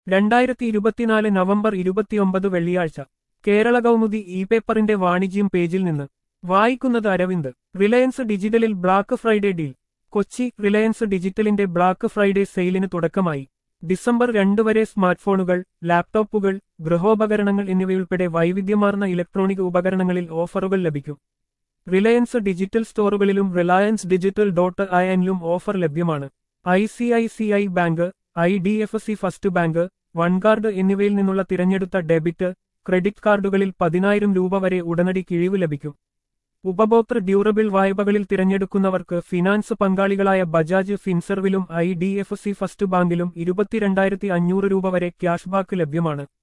രണ്ടായിരത്തി ഇരുപത്തിനാല് നവംബർ ഇരുപത്തിയൊമ്പത് വെള്ളിയാഴ്ച കേരള കൗമുദി ഇ പേപ്പറിന്റെ വാണിജ്യം പേജിൽ നിന്ന് വായിക്കുന്നത് അരവിന്ദ് റിലയൻസ് ഡിജിറ്റലിൽ black Friday deal Kochi Reliance ഡിജിറ്റലിന്റെ ബ്ലാക്ക് ഫ്രൈഡേ സെയിലിന് തുടക്കമായി ഡിസംബർ രണ്ട് വരെ സ്മാർട്ട്ഫോണുകൾ ലാപ്ടോപ്പുകൾ ഗൃഹോപകരണങ്ങൾ എന്നിവയുൾപ്പെടെ വൈവിധ്യമാർന്ന ഇലക്ട്രോണിക് ഉപകരണങ്ങളിൽ ഓഫറുകൾ ലഭിക്കും റിലയൻസ് ഡിജിറ്റൽ സ്റ്റോറുകളിലും Reliance digital dot I offer ലഭ്യമാണ് I C I C I bank I D F C first bank OneCard എന്നിവയിൽ നിന്നുള്ള തിരഞ്ഞെടുത്ത ഡെബിറ്റ് ക്രെഡിറ്റ് കാർഡുകളിൽ പതിനായിരം രൂപ വരെ ഉടനടി കിഴിവ് ലഭിക്കും ഉപഭോക്തൃ ഡ്യൂറബിൾ വായ്പകളിൽ തിരഞ്ഞെടുക്കുന്നവർക്ക് ഫിനാൻസ് പങ്കാളികളായ ബജാജ് ഫിൻസർവിലും I D F C first ബാങ്കിലും ഇരുപത്തിരണ്ടായിരത്തി അഞ്ഞൂറ് രൂപ വരെ ക്യാഷ്ബാക്ക് ലഭ്യമാണ്